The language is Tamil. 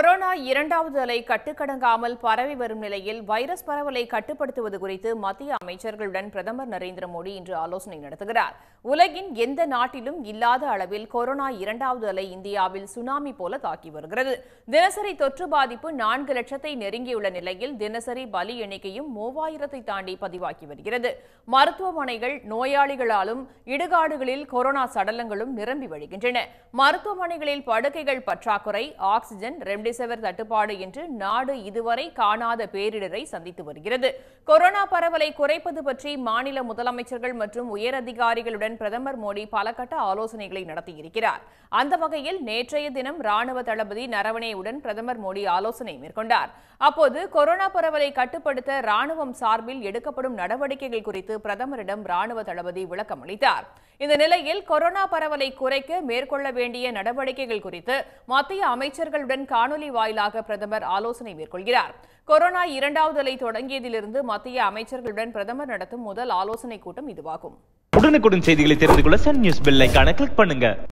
கொரோனா இரண்டாவது அலை கட்டுக்கடங்காமல் பரவி வரும் நிலையில் வைரஸ் பரவலை கட்டுப்படுத்துவது குறித்து மத்திய அமைச்சர்களுடன் பிரதமர் நரேந்திர மோடி இன்று ஆலோசனை நடத்துகிறார் உலகின் எந்த நாட்டிலும் இல்லாத அளவில் கொரோனா இரண்டாவது அலை இந்தியாவில் சுனாமி போல தாக்கி வருகிறது தினசரி தொற்று பாதிப்பு நான்கு லட்சத்தை நெருங்கியுள்ள நிலையில் தினசரி பலி எண்ணிக்கையும் மூவாயிரத்தை தாண்டி பதிவாகி வருகிறது மருத்துவமனைகள் நோயாளிகளாலும் இடுகாடுகளில் கொரோனா சடலங்களும் நிரம்பி வழிகின்றன மருத்துவமனைகளில் படுக்கைகள் பற்றாக்குறை ஆக்ஸிஜன் ரெம்டெசிவிர் தட்டுப்பாடு என்று நாடு இதுவரை காணாத பேரிடரை சந்தித்து வருகிறது கொரோனா பரவலை குறைப்பது பற்றி மாநில முதலமைச்சர்கள் மற்றும் உயரதிகாரிகளுடன் பிரதமர் மோடி பல கட்ட ஆலோசனைகளை நடத்தியிருக்கிறார் அந்த வகையில் நேற்றைய தினம் ராணுவ தளபதி நரவணேயுடன் பிரதமர் மோடி ஆலோசனை மேற்கொண்டார் அப்போது கொரோனா பரவலை கட்டுப்படுத்த ராணுவம் சார்பில் எடுக்கப்படும் நடவடிக்கைகள் குறித்து பிரதமரிடம் ராணுவ தளபதி விளக்கம் அளித்தார் இந்த நிலையில் கொரோனா பரவலை குறைக்க மேற்கொள்ள வேண்டிய நடவடிக்கைகள் குறித்து மத்திய அமைச்சர்களுடன் காணொலி வாயிலாக பிரதமர் ஆலோசனை மேற்கொள்கிறார் கொரோனா இரண்டாவது அலை தொடங்கியதிலிருந்து மத்திய அமைச்சர்களுடன் பிரதமர் நடத்தும் முதல் ஆலோசனைக் கூட்டம் இதுவாகும் உடனுக்குடன் செய்திகளை தெரிந்து கொள்ள சன் நியூஸ் பெல் ஐகானை கிளிக் பண்ணுங்க